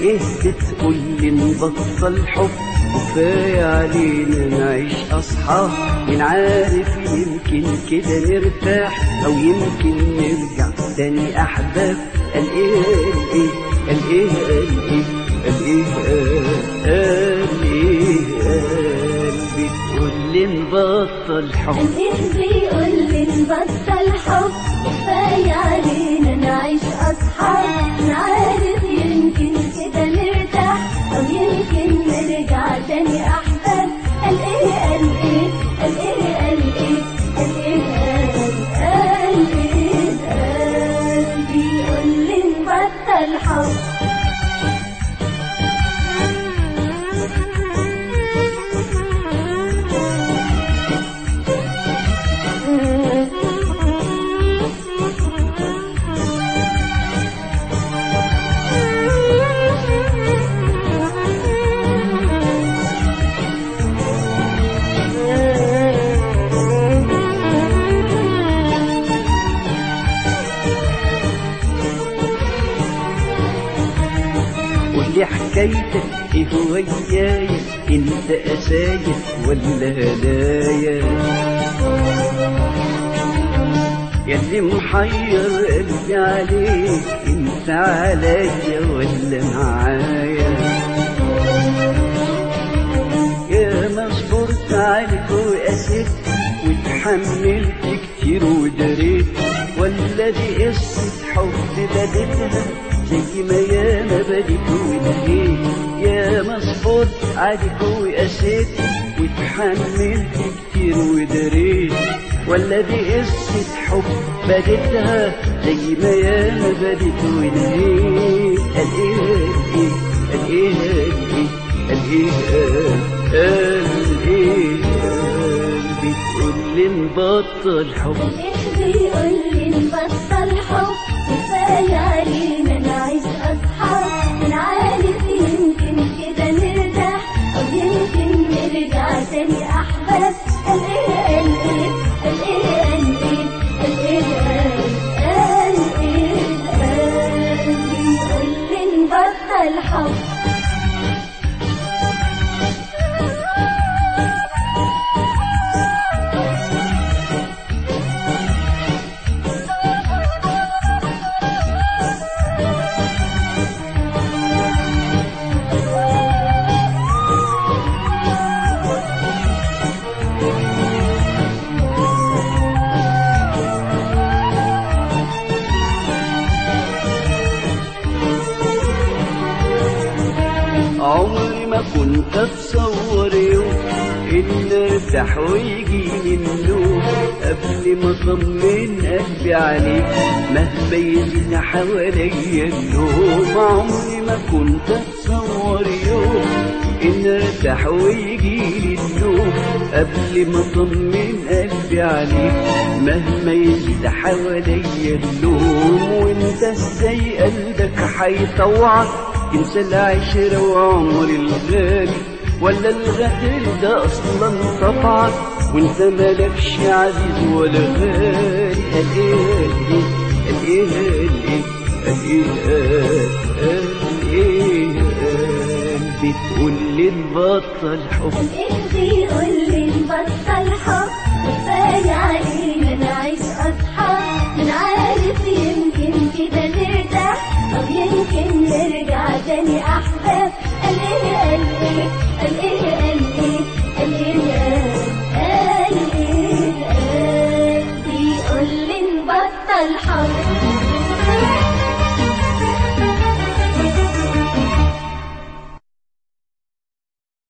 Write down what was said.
ايه بتقول لي نبطل حب وكفاية علينا نعيش أصحاب مين عارف يمكن كده نرتاح أو يمكن نرجع تاني أحباب قال إيه قال إيه قال إيه قال إيه قال إيه قال بتقول لي نبطل حب الايه بيقول لي نبطل حب كفاية علينا نعيش أصحاب نعرف يمكن كده نرتاح أو يمكن نرجع تاني أحباب قال إيه قال إيه قال إيه قال إيه قال إيه قال قال إيه قال بيقول لي نبطل حب قولي حكايتك ايه ويايا انت اسايا ولا هدايا ياللي محير قلبي عليك انت عليا ولا معايا يا ما صبرت عليك وقسيت واتحملت كتير ودريت ولا دي قصة حب بدتها زي ما ياما بدت ونهيت يا ما صبرت عليك وقسيت واتحملت كتير ودريت ولا دي قصة حب بدتها زي ما ياما بدت ونهيت قال ايه قال ايه قال ايه قال ايه قال ايه قال بتقول لي نبطل حب الايه بيقول لي نبطل حب كفاية علينا نعيش أصحاب نعرف يمكن كده نرتاح أو يمكن نرجع تاني أحباب قال إيه قال إيه قال إيه قال إيه قال قال إيه قال بيقول لي نبطل حب عمري ما كنت اتصور يوم ان ارتاح ويجي منه قبل ما اطمن قلبي عليك مهما يزيد حواليا النوم عمري ما كنت اتصور يوم ان ارتاح ويجي لي النوم قبل ما اطمن قلبي عليك مهما يزيد حواليا النوم وانت ازاي قلبك هيطوعك تنسى العشرة وعمر الغالي ولا الغدر ده اصلا طبعك وانت مالكش عزيز ولا غالي قال ايه قال ايه قال ايه قال ايه قال ايه قال بتقول لي نبطل حب الايه بيقول لي نبطل حب كفاية علينا